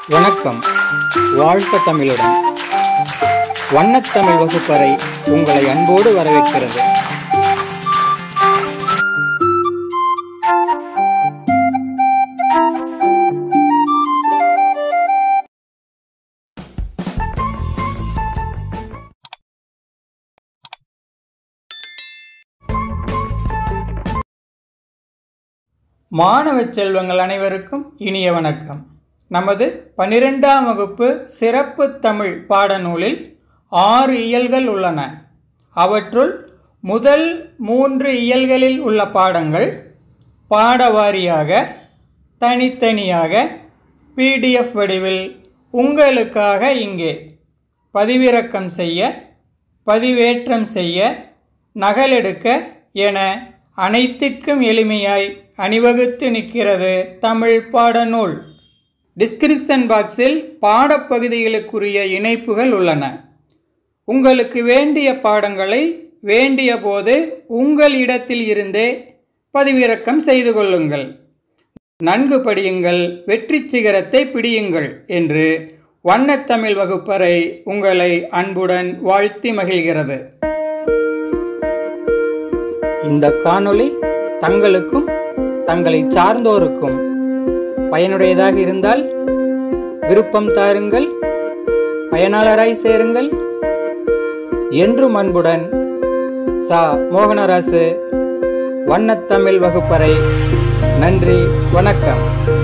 வணக்கம் வாழ்க தமிழுடன் வண்ணத்தமிழ் வகுப்பறை உங்களை அன்போடு வரவேற்கிறது மாணவ செல்வங்கள் அனைவருக்கும் இனிய வணக்கம் நமது பன்னிரெண்டாம் வகுப்பு சிறப்பு தமிழ் பாடநூலில் ஆறு இயல்கள் உள்ளன அவற்றுள் முதல் மூன்று இயல்களில் உள்ள பாடங்கள் பாடவாரியாக தனித்தனியாக பிடிஎஃப் வடிவில் உங்களுக்காக இங்கே பதிவிறக்கம் செய்ய பதிவேற்றம் செய்ய நகலெடுக்க என அனைத்திற்கும் எளிமையாய் அணிவகுத்து நிற்கிறது தமிழ் பாடநூல் டிஸ்கிரிப்ஷன் பாக்ஸில் பாடப்பகுதிகளுக்குரிய இணைப்புகள் உள்ளன உங்களுக்கு வேண்டிய பாடங்களை வேண்டிய போது உங்கள் இடத்தில் இருந்தே பதிவிறக்கம் செய்து கொள்ளுங்கள் நன்கு படியுங்கள் வெற்றி சிகரத்தை பிடியுங்கள் என்று வண்ணத்தமிழ் வகுப்பறை உங்களை அன்புடன் வாழ்த்தி மகிழ்கிறது இந்த காணொளி தங்களுக்கும் தங்களை சார்ந்தோருக்கும் பயனுடையதாக இருந்தால் விருப்பம் தாருங்கள் பயனாளராய் சேருங்கள் என்றும் அன்புடன் சா மோகனராசு வண்ணத்தமிழ் வகுப்பறை நன்றி வணக்கம்